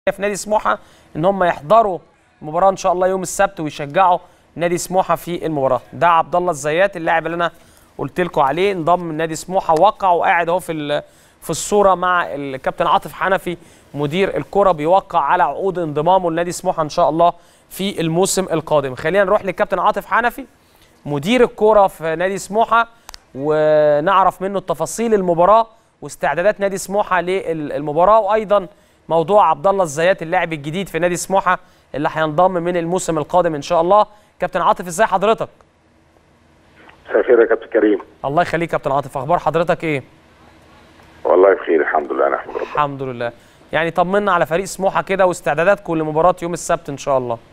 في نادي سموحه ان هم يحضروا المباراه ان شاء الله يوم السبت ويشجعوا نادي سموحه في المباراه ده عبد الله الزيات اللاعب اللي انا قلت لكم عليه انضم من نادي سموحه وقع وقاعد اهو في ال- في الصوره مع الكابتن عاطف حنفي مدير الكره بيوقع على عقود انضمامه لنادي سموحه ان شاء الله في الموسم القادم خلينا نروح للكابتن عاطف حنفي مدير الكره في نادي سموحه ونعرف منه تفاصيل المباراه واستعدادات نادي سموحه للمباراه وايضا موضوع عبد الله الزيات اللاعب الجديد في نادي سموحه اللي هينضم من الموسم القادم ان شاء الله كابتن عاطف ازاي حضرتك مساء الخير يا كابتن كريم الله يخليك كابتن عاطف اخبار حضرتك ايه والله بخير الحمد لله نحمد ربنا الحمد لله يعني طمنا على فريق سموحه كده واستعداداتكم لمباراه يوم السبت ان شاء الله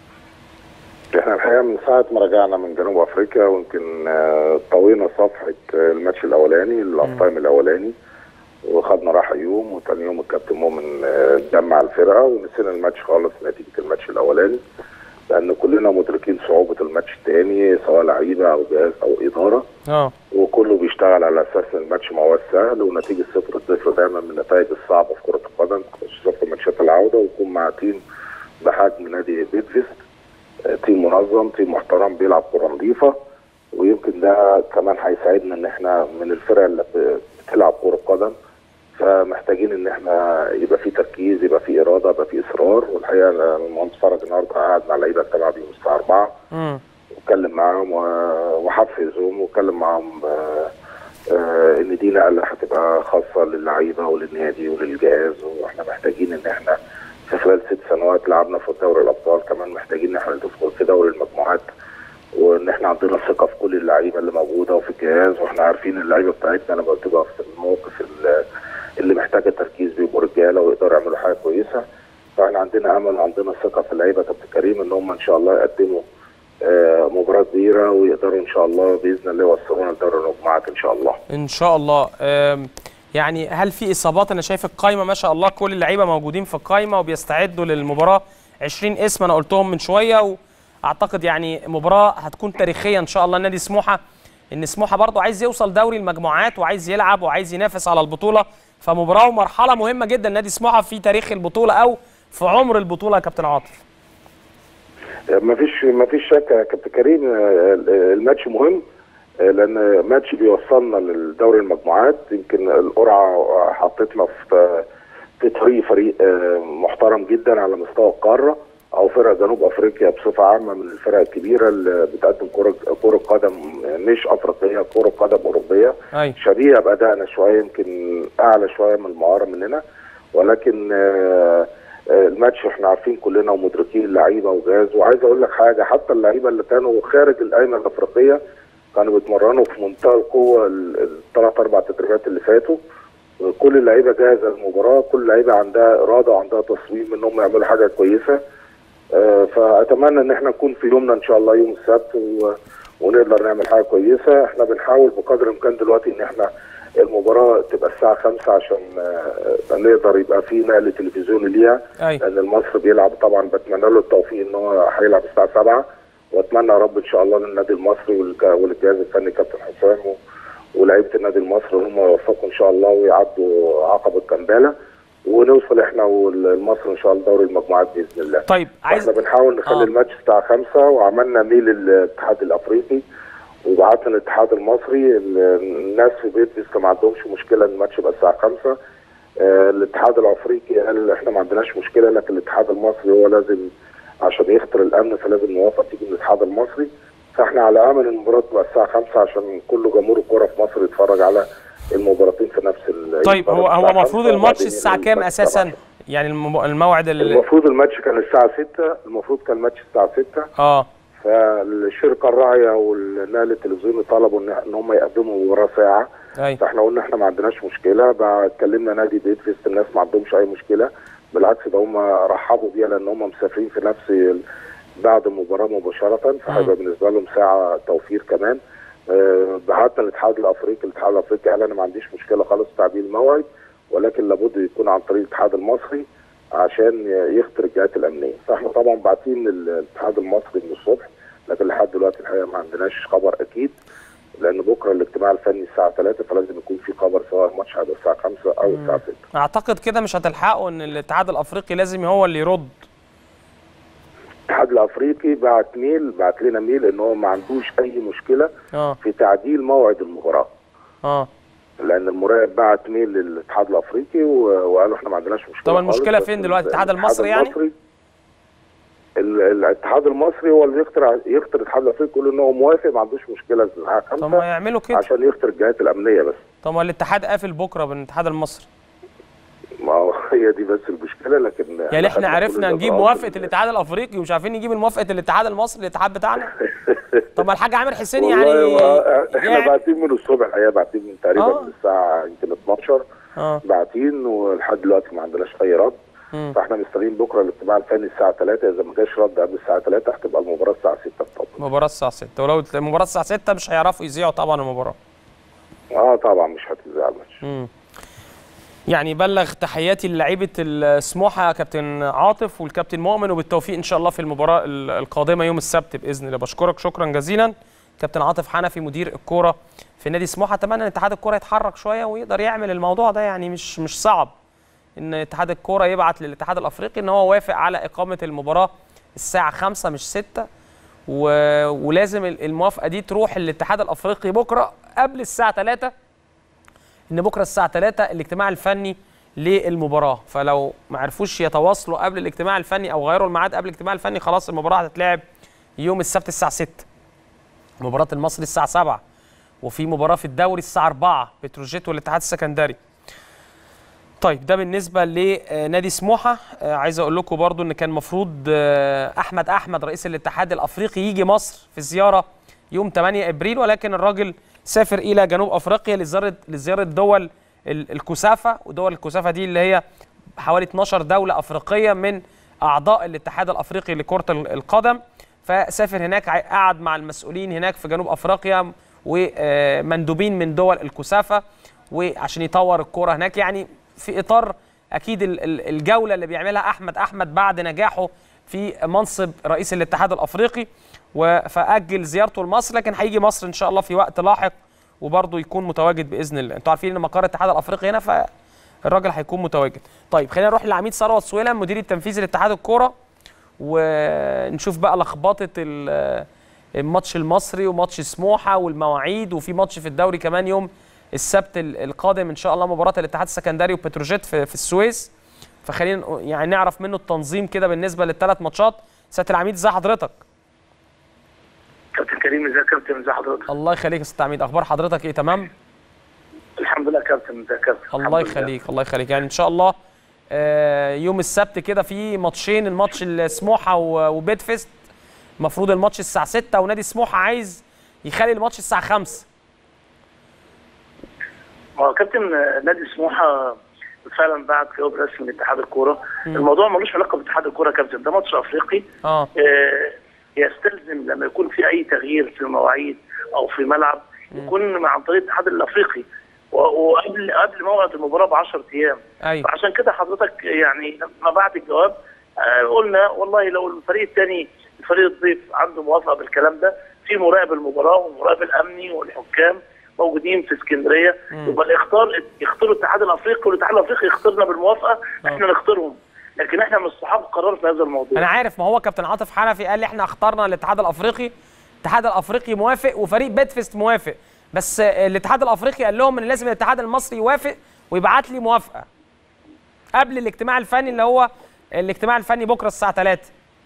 احنا الحقيقه من ساعه ما رجعنا من جنوب افريقيا ويمكن آه، طوينا صفحه آه، الماتش الاولاني الاوف تايم الاولاني وخدنا راحه يوم وتاني يوم الكابتن مؤمن آه، جمع الفرقه ونسينا الماتش خالص نتيجه الماتش الاولاني لان كلنا مدركين صعوبه الماتش الثاني سواء لعيبه او جهاز او اداره اه وكله بيشتغل على اساس إن الماتش ما هو سهل ونتيجه صفر صفر دايما من النتائج الصعبه في كره القدم خصوصا في ماتشات العوده ويكون مع تيم بحجم نادي بيتفيست آه، تيم منظم تيم محترم بيلعب كره نظيفه ويمكن ده كمان هيساعدنا ان احنا من الفرق اللي ب- بتلعب كره قدم فمحتاجين ان احنا يبقى في تركيز يبقى في اراده يبقى في اصرار والحقيقه أنا المهندس فرج النهارده قعد مع اللعيبه اجتمع بيهم الساعه 4 امم واتكلم معاهم و- وحفزهم واتكلم معاهم آه، آه، ان دي نقله هتبقى خاصه للعيبه وللنادي وللجهاز واحنا محتاجين ان احنا في خلال ست سنوات لعبنا في دوري الابطال كمان محتاجين ان احنا ندخل في دوري المجموعات وان احنا عندنا ثقه في كل اللعيبه اللي موجوده وفي الجهاز واحنا عارفين اللعيبه بتاعتنا لما بتبقى في الموقف ال- اللي محتاجه تركيز بيبقوا رجاله ويقدروا يعملوا حاجه كويسه فاحنا عندنا امل وعندنا ثقه في اللعيبه يا كابتن كريم ان هم ان شاء الله يقدموا آه، مباراه كبيره ويقدروا ان شاء الله باذن الله يوصلونا لدوري المجموعات ان شاء الله. ان شاء الله أم، يعني هل في اصابات انا شايف القايمه ما شاء الله كل اللعيبه موجودين في القايمه وبيستعدوا للمباراه 20 اسم انا قلتهم من شويه واعتقد يعني مباراه هتكون تاريخيه ان شاء الله نادي سموحه ان سموحه برضه عايز يوصل دوري المجموعات وعايز يلعب وعايز ينافس على البطوله فمباراه ومرحله مهمه جدا نادي سموحه في تاريخ البطوله او في عمر البطوله يا كابتن عاطف ما فيش ما فيش شك يا كابتن كريم آه، الماتش مهم آه، لان ماتش بيوصلنا للدوري المجموعات يمكن القرعه حطتنا في في طريق فريق آه، محترم جدا على مستوى القاره او فرق جنوب افريقيا بصفه عامه من الفرق الكبيره اللي بتقدم كره كره قدم مش افريقيه كره قدم اوروبيه ايوه شبيهه بادائنا شويه يمكن اعلى شويه من المهاره مننا ولكن آه، آه، الماتش احنا عارفين كلنا ومدركين اللعيبه وجهاز وعايز اقول لك حاجه حتى اللعيبه اللي كانوا خارج القايمه الافريقيه كانوا بيتمرنوا في منتهى القوه الثلاث اربع تدريبات اللي فاتوا كل اللعيبه جاهزه للمباراه كل اللعيبه عندها اراده وعندها تصميم انهم يعملوا حاجه كويسه آه، فاتمنى ان احنا نكون في يومنا ان شاء الله يوم السبت و... ونقدر نعمل حاجه كويسه احنا بنحاول بقدر الامكان دلوقتي ان احنا المباراه تبقى الساعه 5 عشان آه، نقدر يبقى في نقل تلفزيوني ليها ايوه لان المصري بيلعب طبعا بتمنى له التوفيق ان هو هيلعب الساعه 7 واتمنى يا رب ان شاء الله للنادي المصري والك- والجهاز الفني كابتن حسام و- ولاعيبه النادي المصري هم يوفقوا ان شاء الله ويعدوا عقبه كامبالا ونوصل احنا والمصري ان شاء الله دوري المجموعات باذن الله. طيب عايز احنا بنحاول نخلي آه. الماتش الساعه 5 وعملنا ميل الاتحاد الافريقي وبعتنا الاتحاد المصري ال- الناس في بيت لسه ما عندهمش مشكله ان الماتش يبقى الساعه 5 آه، الاتحاد الافريقي قال احنا ما عندناش مشكله لكن الاتحاد المصري هو لازم عشان يخطر الامن فلازم نوافق تيجي من الاتحاد المصري فاحنا على امل ان المباراه تبقى الساعه 5 عشان كل جمهور الكوره في مصر يتفرج على المباراتين في نفس ال- طيب هو الساعة هو 5 المفروض الماتش وبعدين الساعه ينقل كام الماتش اساسا 7. يعني الم- الموعد ال- المفروض الماتش كان الساعه 6 المفروض كان الماتش الساعه 6 اه فالشركه الراعيه والنقل التلفزيوني طلبوا ان ان هم يقدموا مباراه ساعه ايوه فاحنا قلنا احنا ما عندناش مشكله بقى اتكلمنا نادي بيتفيست الناس ما عندهمش اي مشكله بالعكس ده هم رحبوا بيها لان هم مسافرين في نفس ال- بعد المباراه مباشره فهيبقى بالنسبه لهم ساعه توفير كمان آه، بعتنا الاتحاد الافريقي الاتحاد الافريقي قال انا ما عنديش مشكله خالص في تعديل الموعد ولكن لابد يكون عن طريق الاتحاد المصري عشان يخطر الجهات الامنيه فاحنا طبعا باعتين للاتحاد المصري من الصبح لكن لحد دلوقتي الحقيقه ما عندناش خبر اكيد لان بكره الاجتماع الفني الساعه 3 فلازم يكون في خبر سواء الماتش هيبقى الساعه 5 او الساعه 6 اعتقد كده مش هتلحقوا ان الاتحاد الافريقي لازم هو اللي يرد الاتحاد الافريقي بعت ميل بعت لنا ميل ان هو ما عندوش اي مشكله اه في تعديل موعد المباراه اه لان المراقب بعت ميل للاتحاد الافريقي و- وقالوا احنا ما عندناش مشكله طب المشكلة خالص، فين بس دلوقتي؟ الاتحاد المصري يعني؟ المصري ال- الاتحاد المصري هو اللي يختار يختار الاتحاد الافريقي يقول ان هو موافق ما عندوش مشكله الساعه طب ما 5 يعملوا كده عشان يختار الجهات الامنيه بس طب ما الاتحاد قافل بكره بالاتحاد المصري ما هو هي دي بس المشكله لكن يعني احنا خدنا كل عرفنا نجيب الإجراءات موافقه ال- الاتحاد الافريقي ومش عارفين نجيب موافقه الاتحاد المصري الاتحاد بتاعنا طب ما الحاج عامر حسين يعني والله هو احنا يعني- باعتين من الصبح الحقيقه باعتين من تقريبا آه. من الساعه يمكن 12 اه باعتين ولحد دلوقتي ما عندناش اي رد مم. فاحنا مستنيين بكره الاجتماع الفني الساعه 3 اذا ما جاش رد قبل الساعه 3 هتبقى المباراه الساعه 6 طبعا المباراه الساعه 6 ولو المباراه الساعه 6 مش هيعرفوا يذيعوا طبعا المباراه اه طبعا مش هتذاع الماتش مم. يعني بلغ تحياتي للعيبه السموحه كابتن عاطف والكابتن مؤمن وبالتوفيق ان شاء الله في المباراه ال- القادمه يوم السبت باذن الله بشكرك شكرا جزيلا كابتن عاطف حنفي مدير الكوره في نادي سموحه اتمنى ان اتحاد الكوره يتحرك شويه ويقدر يعمل الموضوع ده يعني مش مش صعب ان اتحاد الكوره يبعت للاتحاد الافريقي ان هو وافق على اقامه المباراه الساعه 5 مش 6 و... ولازم ال- الموافقه دي تروح للاتحاد الافريقي بكره قبل الساعه 3 ان بكره الساعه 3 الاجتماع الفني للمباراه فلو ما عرفوش يتواصلوا قبل الاجتماع الفني او غيروا الميعاد قبل الاجتماع الفني خلاص المباراه هتتلعب يوم السبت الساعه 6 مباراه المصري الساعه 7 وفي مباراه في الدوري الساعه 4 بتروجيت والاتحاد السكندري طيب ده بالنسبه لنادي سموحه آه، عايز اقول لكم برضو ان كان مفروض آه، احمد احمد رئيس الاتحاد الافريقي يجي مصر في زياره يوم 8 ابريل ولكن الراجل سافر الى جنوب افريقيا لزياره لزياره دول ال- الكثافه ودول الكثافه دي اللي هي حوالي 12 دوله افريقيه من اعضاء الاتحاد الافريقي لكره ال- القدم فسافر هناك ع- قعد مع المسؤولين هناك في جنوب افريقيا ومندوبين من دول الكثافه وعشان يطور الكوره هناك يعني في اطار اكيد ال- ال- الجوله اللي بيعملها احمد احمد بعد نجاحه في منصب رئيس الاتحاد الافريقي و- فاجل زيارته لمصر لكن هيجي مصر ان شاء الله في وقت لاحق وبرضه يكون متواجد باذن الله انتوا عارفين ان مقر الاتحاد الافريقي هنا فالراجل هيكون متواجد طيب خلينا نروح للعميد ثروت سويلم مدير التنفيذي لاتحاد الكوره ونشوف بقى لخبطه ال- الماتش المصري وماتش سموحه والمواعيد وفي ماتش في الدوري كمان يوم السبت ال- القادم ان شاء الله مباراه الاتحاد السكندري وبتروجيت في, في السويس فخلينا نق- يعني نعرف منه التنظيم كده بالنسبه للثلاث ماتشات سياده العميد ازي حضرتك كابتن كريم ازيك يا كابتن ازي حضرتك الله يخليك يا سياده العميد اخبار حضرتك ايه تمام الحمد لله يا كابتن ازيك يا كابتن الله الحمد لله. يخليك الله يخليك يعني ان شاء الله آه، يوم السبت كده في ماتشين الماتش السموحه و- وبيت فيست المفروض الماتش الساعه 6 ونادي سموحه عايز يخلي الماتش الساعه 5 ما هو كابتن نادي سموحه فعلا بعت جواب رسمي لاتحاد الكوره الموضوع ملوش علاقه باتحاد الكوره يا كابتن ده ماتش افريقي اه آه، يستلزم لما يكون في اي تغيير في المواعيد او في ملعب يكون عن طريق الاتحاد الافريقي و- وقبل قبل موعد المباراه ب 10 ايام ايوه فعشان كده حضرتك يعني لما بعت الجواب آه، قلنا والله لو الفريق الثاني الفريق الضيف عنده موافقه بالكلام ده في مراقب المباراه والمراقب الامني والحكام موجودين في اسكندريه يبقى الاختار يختاروا الاتحاد الافريقي والاتحاد الافريقي يختارنا بالموافقه احنا نختارهم لكن احنا مش صحاب قرار في هذا الموضوع انا عارف ما هو كابتن عاطف حنفي قال لي احنا اخترنا الاتحاد الافريقي الاتحاد الافريقي موافق وفريق بيتفيست موافق بس آه، الاتحاد الافريقي قال لهم ان لازم الاتحاد المصري يوافق ويبعت لي موافقه قبل الاجتماع الفني اللي هو الاجتماع الفني بكره الساعه 3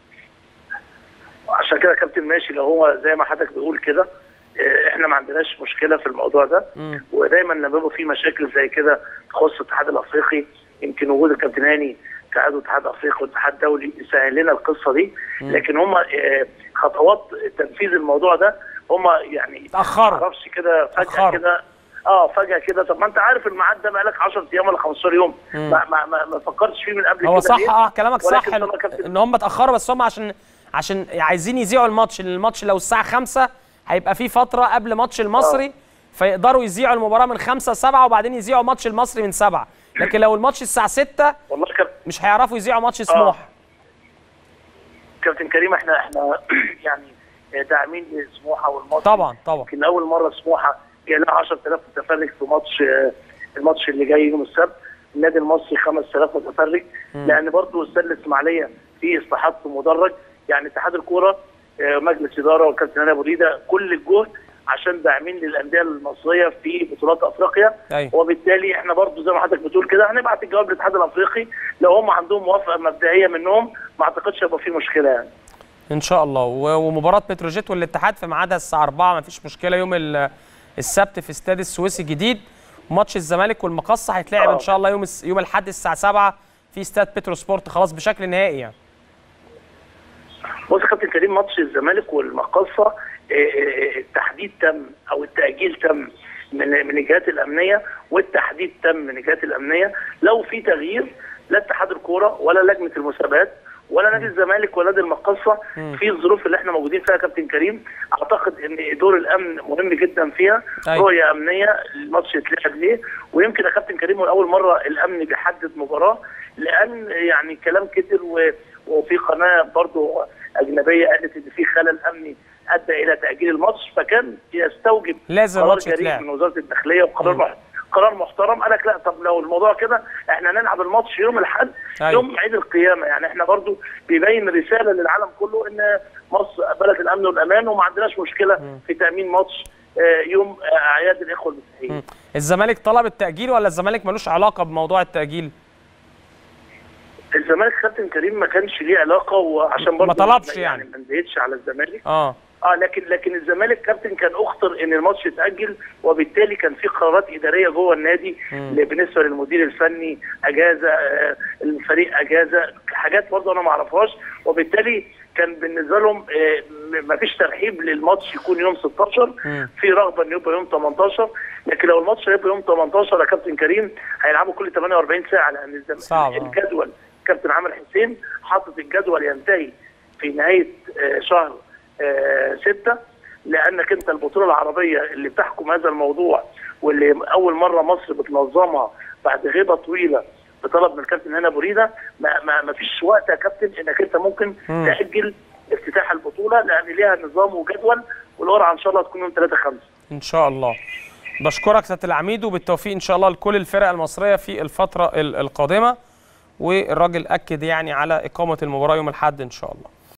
عشان كده يا كابتن ماشي لو هو زي ما حضرتك بتقول كده آه، احنا ما عندناش مشكله في الموضوع ده مم. ودايما لما بيبقى في مشاكل زي كده تخص الاتحاد الافريقي يمكن وجود الكابتن هاني اتحاد واتحاد افريقي واتحاد دولي يسهل لنا القصه دي لكن هم آه، خطوات تنفيذ الموضوع ده هم يعني اتأخروا. معرفش كده فجاه اتأخروا. كده اه فجاه كده طب ما انت عارف الميعاد ده بقالك 10 ايام ولا 15 يوم ما ما ما, ما فكرتش فيه من قبل هو كده صح ليه؟ اه كلامك صح ولكن ان, طبعا كابتن- ان هم اتاخروا بس هم عشان عشان عايزين يذيعوا الماتش لان الماتش لو الساعه 5 هيبقى في فتره قبل ماتش المصري فيقدروا يذيعوا المباراه من 5 ل 7 وبعدين يذيعوا ماتش المصري من 7 لكن لو الماتش الساعه 6 والله كابتن مش هيعرفوا يذيعوا ماتش سموحه كابتن كريم احنا احنا يعني آه، داعمين لسموحه والمصري طبعا طبعا يمكن اول مره سموحه جاي لها 10000 متفرج في ماتش آه، الماتش اللي جاي يوم السبت النادي المصري 5000 متفرج لان برضه استاد الاسماعيليه فيه اصلاحات في مدرج يعني اتحاد الكوره آه، مجلس اداره والكابتن هاني ابو ريده كل الجهد عشان داعمين للانديه المصريه في بطولات افريقيا أيوة. وبالتالي احنا برضو زي ما حضرتك بتقول كده هنبعت الجواب للاتحاد الافريقي لو هم عندهم موافقه مبدئيه منهم ما اعتقدش هيبقى في مشكله يعني ان شاء الله و- ومباراه بتروجيت والاتحاد في ميعادها الساعه 4 ما فيش مشكله يوم ال- السبت في استاد السويسي الجديد ماتش الزمالك والمقصه هيتلعب آه. ان شاء الله يوم الس- يوم الاحد الساعه 7 في استاد بترو سبورت خلاص بشكل نهائي يعني بص يا كابتن كريم ماتش الزمالك والمقصه آه، آه، التحديد تم او التاجيل تم من من الجهات الامنيه والتحديد تم من الجهات الامنيه لو في تغيير لا اتحاد الكوره ولا لجنه المسابقات ولا نادي الزمالك ولا نادي المقصه في الظروف اللي احنا موجودين فيها يا كابتن كريم اعتقد ان دور الامن مهم جدا فيها أيوة. رؤيه امنيه الماتش يتلعب ليه ويمكن يا كابتن كريم اول مره الامن بيحدد مباراه لان يعني كلام كتير و- وفي قناه برضو اجنبيه قالت ان في خلل امني ادى الى تاجيل الماتش فكان يستوجب لازم قرار الماتش جريء يتلعب. من وزاره الداخليه وقرار مح- قرار محترم قال لك لا طب لو الموضوع كده احنا هنلعب الماتش يوم الاحد أيوة. يوم عيد القيامه يعني احنا برضو بيبين رساله للعالم كله ان مصر بلد الامن والامان وما عندناش مشكله في تامين ماتش آه، يوم آه، اعياد الاخوه المسيحيين الزمالك طلب التاجيل ولا الزمالك ملوش علاقه بموضوع التاجيل الزمالك كابتن كريم ما كانش ليه علاقه وعشان برضه طلبش يعني. ما نزيدش على الزمالك اه اه لكن لكن الزمالك كابتن كان اخطر ان الماتش يتاجل وبالتالي كان في قرارات اداريه جوه النادي اللي بالنسبه للمدير الفني اجازه آه الفريق اجازه حاجات برضه انا ما اعرفهاش وبالتالي كان بالنسبه لهم آه ما فيش ترحيب للماتش يكون يوم 16 في رغبه انه يبقى يوم 18 لكن لو الماتش هيبقى يوم 18 يا كابتن كريم هيلعبوا كل 48 ساعه لان الزم- صعب، آه. الجدول كابتن عامر حسين حاطط الجدول ينتهي في نهايه آه، شهر آه، ستة لانك انت البطوله العربيه اللي بتحكم هذا الموضوع واللي اول مره مصر بتنظمها بعد غيبه طويله بطلب من الكابتن هنا بريده ما, ما, ما فيش وقت يا كابتن انك انت ممكن تاجل افتتاح البطوله لان ليها نظام وجدول والقرعه ان شاء الله تكون يوم 3 5 ان شاء الله بشكرك سياده العميد وبالتوفيق ان شاء الله لكل الفرق المصريه في الفتره ال- القادمه والراجل اكد يعني على اقامه المباراه يوم الاحد ان شاء الله